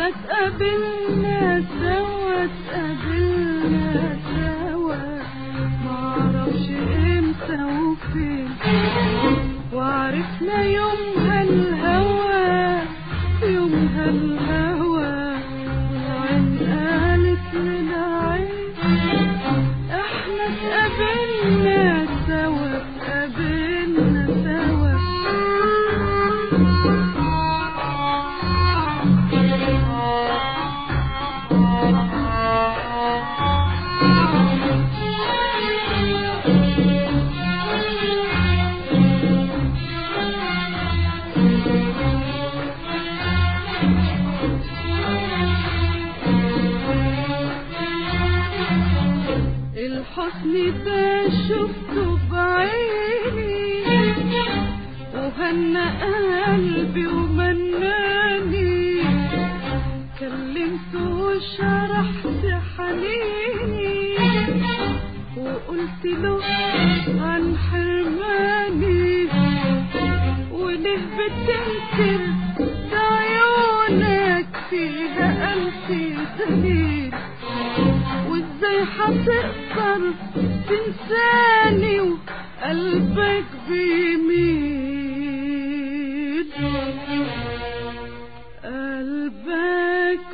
احنا اتقابلنا سوا اتقابلنا سوا معرفش امتى وفين وعرفنا يومها الهوى يومها الهوى والعين قالت للعين احنا اتقابلنا سوا اتقابلنا سوا الحسن ده شفته بعيني وهنى قلبي ومناني كلمته وشرحت حنيني وقلت له عن حرماني وليه بتنكر ده عيونك فيها ألف دليل وازاي هتقدر تنساني وقلبك بيميل قلبك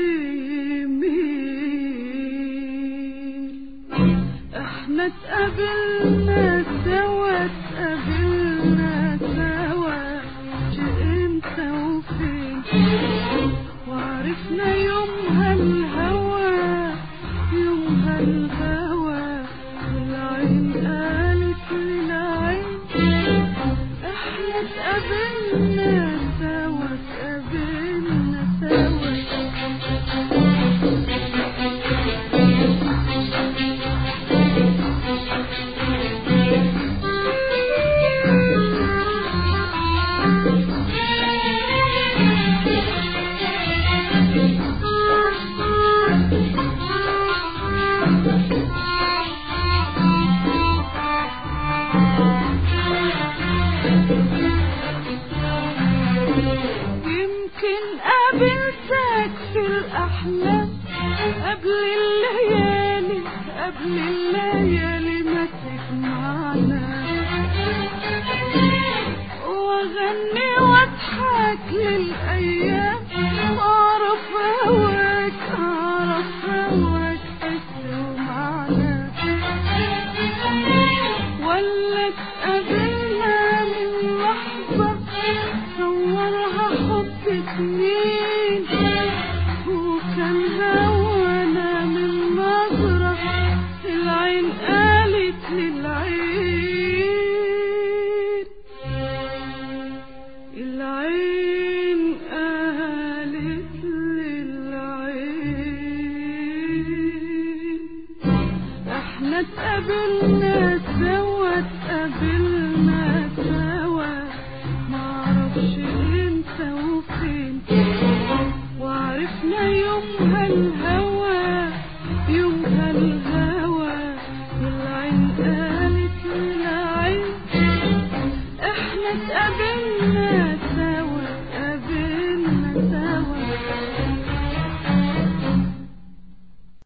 بيميل احنا اتقابلنا سوا اتقابلنا سوا شيء امتى وفين وعرفنا يومها الهوى يومها الهوى والعين قالت للعين احنا اتقابلنا سوا اتقابلنا سوا يمكن قابلتك في الأحلام قبل الليالي قبل الليالي ما تجمعنا وأغني وأضحك للأيام